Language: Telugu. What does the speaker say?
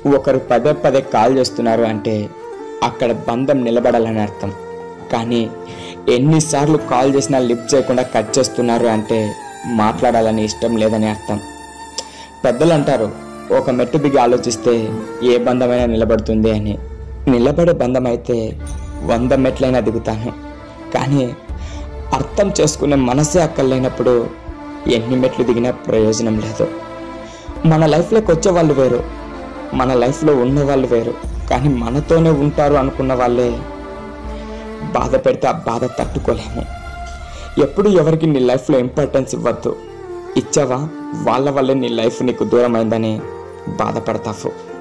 ఒకరు పదే పదే కాల్ చేస్తున్నారు అంటే అక్కడ బంధం నిలబడాలని అర్థం కానీ ఎన్నిసార్లు కాల్ చేసినా లిఫ్ట్ చేయకుండా కట్ చేస్తున్నారు అంటే మాట్లాడాలని ఇష్టం లేదని అర్థం పెద్దలు అంటారు ఒక మెట్టు దిగి ఆలోచిస్తే ఏ బంధమైనా నిలబడుతుంది అని నిలబడే బంధం అయితే వంద మెట్లైనా దిగుతాను కానీ అర్థం చేసుకునే మనసే అక్కర్లేనప్పుడు ఎన్ని మెట్లు దిగినా ప్రయోజనం లేదు మన లైఫ్లోకి వచ్చే వాళ్ళు వేరు మన లైఫ్లో ఉన్న వాళ్ళు వేరు కానీ మనతోనే ఉంటారు అనుకున్న వాళ్ళే బాధ పెడితే ఆ బాధ తట్టుకోలేము ఎప్పుడు ఎవరికి నీ లైఫ్లో ఇంపార్టెన్స్ ఇవ్వద్దు ఇచ్చావా వాళ్ళ వల్లే నీ లైఫ్ నీకు దూరం అయిందని బాధపడతావు